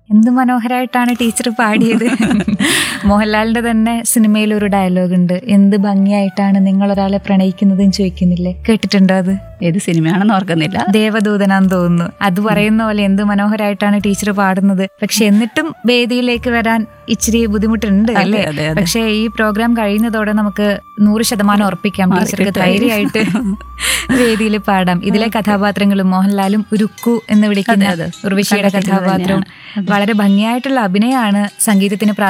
എന്ത് മനോഹരമായിട്ടാണ് ടീച്ചർ പാടിയത് മോഹൻലാലിന്റെ തന്നെ സിനിമയിൽ ഒരു ഡയലോഗ് ഉണ്ട് എന്ത് ഭംഗിയായിട്ടാണ് നിങ്ങൾ ഒരാളെ പ്രണയിക്കുന്നതെന്ന് ചോദിക്കുന്നില്ലേ കേട്ടിട്ടുണ്ടോ അത് ഏത് സിനിമയാണെന്ന് ഓർക്കുന്നില്ല ദേവദൂതനാന്ന് തോന്നുന്നു അത് പറയുന്ന പോലെ എന്ത് മനോഹരമായിട്ടാണ് ടീച്ചർ പാടുന്നത് പക്ഷെ എന്നിട്ടും വേദിയിലേക്ക് വരാൻ ഇച്ചിരി ബുദ്ധിമുട്ടുണ്ട് അതെ, അല്ലേ അതെ, അതെ. പക്ഷെ ഈ പ്രോഗ്രാം കഴിയുന്നതോടെ നമുക്ക് നൂറ് ശതമാനം ഉറപ്പിക്കാം മാറി ടീച്ചർക്ക് കിട്ടും. ധൈര്യമായിട്ട് വേദിയിൽ പാടാം ഇതിലെ കഥാപാത്രങ്ങളും മോഹൻലാലും ഉരുക്കു എന്ന് വിളിക്കുന്ന അതെ, അതെ. ഉർവശിയുടെ കണ്ടിരിക്കുന്നത് കഥാപാത്രവും തന്നെയാണ്. വളരെ ഭംഗിയായിട്ടുള്ള അഭിനയമാണ് സംഗീതത്തിന്